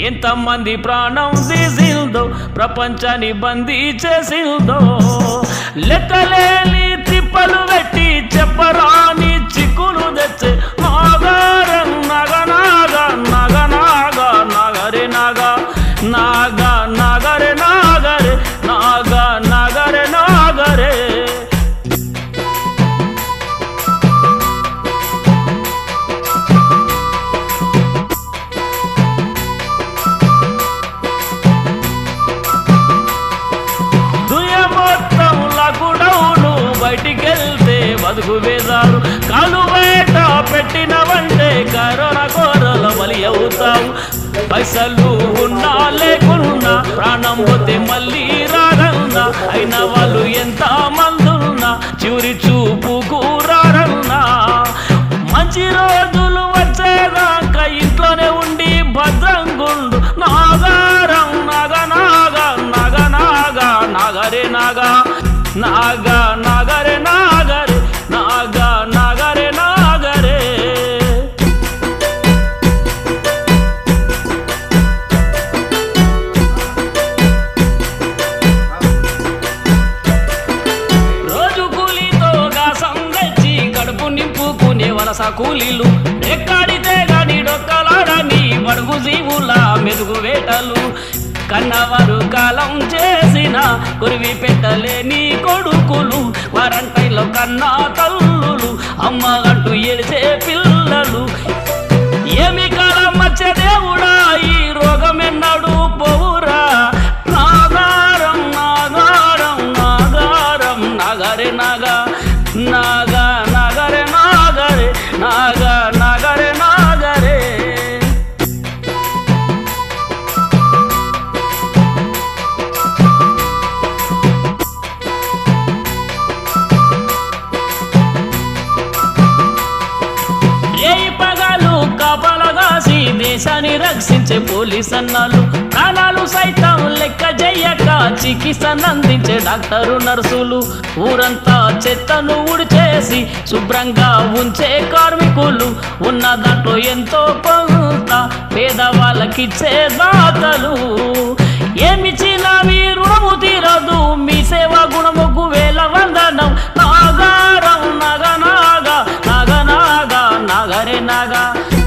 ఎంతమంది ప్రాణం తీసిందో ప్రపంచాన్ని బందీ చేసిందో లెక్కలేని తిప్పలు పెట్టి చెప్పరాని చిక్కులు తెచ్చే నాగారం నగ నాగ నగ నాగ నగరే నాగ నాగ నగరే నాగరే నాగ నగరే నాగరే దుయ మొత్తం లకుడౌను బయటికెళ్తే బతుకు వేదారు కాలు బయట పెట్టినవంటే కరోనా కోరల బలి అవుతావు పైసలు ఉన్నా లేకున్నా ప్రాణం పోతే మళ్ళీ రాగన్నా అయిన వాళ్ళు ఎంత మందున్నా చివరి చూపుకు రారన్నా మంచి రోజులు వచ్చేదాకా ఇంట్లోనే ఉండి భద్రంగుండు నాగారం నగ నాగ నగ నాగ నాగరే నాగ నాగ నాగరే నాగరే నాగ నాగరే నాగరే రోజు కూలీతో గాసం తెచ్చి కడుపు నింపుకునే వలస కూలీలు ఎక్కడితే గాని డొక్కలాడని బడుగు జీవుల మెదుగు వేటలు కన్నవారు కాలం చేసిన కురివి పెట్టలేని కొడుకులు వారంటైలో కన్నా తల్లులు అమ్మ అంటూ ఏడిచే పిల్లలు ఏమి కాలం వచ్చే దేవుడా ఈ రోగం ఎన్నడు పోవురా నాగారం నాగారం నాగారం నాగరే నాగ నాగ నాగరే నాగరే నాగ నాగరే నాగరే ఏ పగలు కాపలగాసి దేశాన్ని రక్షించే పోలీస్ అన్నాలు ప్రాణాలు సైతం లెక్క చెయ్యక చికిత్సను అందించే డాక్టరు నర్సులు ఊరంతా చెత్తను ఉడిచేసి శుభ్రంగా ఉంచే కార్మికులు ఉన్న దాంట్లో ఎంతో కొంత పేదవాళ్ళకిచ్చే దాతలు ఏమిచ్చినా మీ రుణము తీరదు మీ సేవా గుణముకు వేల వందనం నాగారం నగ నాగ నగ నాగ నగరే నాగా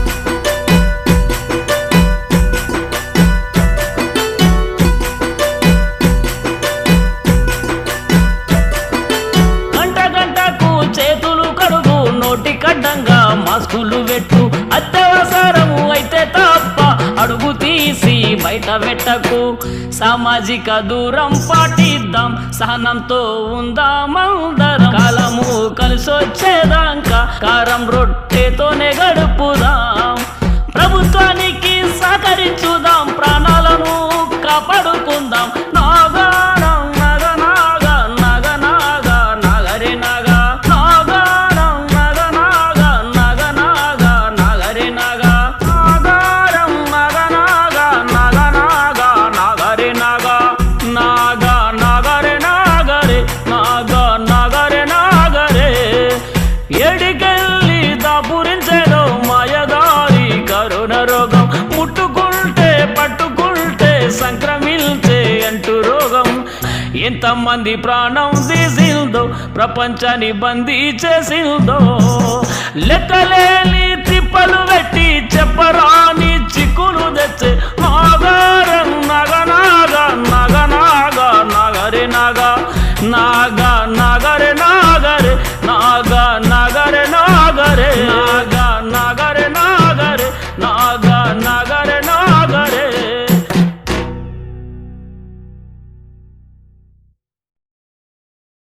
గంట గంటకు చేతులు కడుగు నోటి కడ్డంగా మాస్కులు పెట్టు అత్యవసరము అయితే తప్ప అడుగు తీసి బయట పెట్టకు సామాజిక దూరం పాటిద్దాం సహనంతో ఉందామందరం కాలము కలిసొచ్చేదాకా కారం రొట్టెతోనే గడుపుదాం ప్రభుత్వానికి సహకరించుదాం ప్రాణాలను కాపాడుకుందాం నాగారం నగ నాగ నగ నాగ నగరే నగ నాగారం నగ నాగ నగ నాగ నగరే నగ నాగారం నగ నాగ నగ నాగ నగరే నగ నాగ నగరే నాగరే నాగ నగరే నాగరే ఎడికెళ్ళి దాపురించేదో మాయదారి కరోనా రోగం ముట్టుకుంటే పట్టుకుంటే సంక్రమించే అంటూ రోగం ఎంతమంది ప్రాణం తీసిందో ప్రపంచాన్ని బందీ చేసిందో లెక్కలేని తిప్పలు పెట్టి చెప్పరా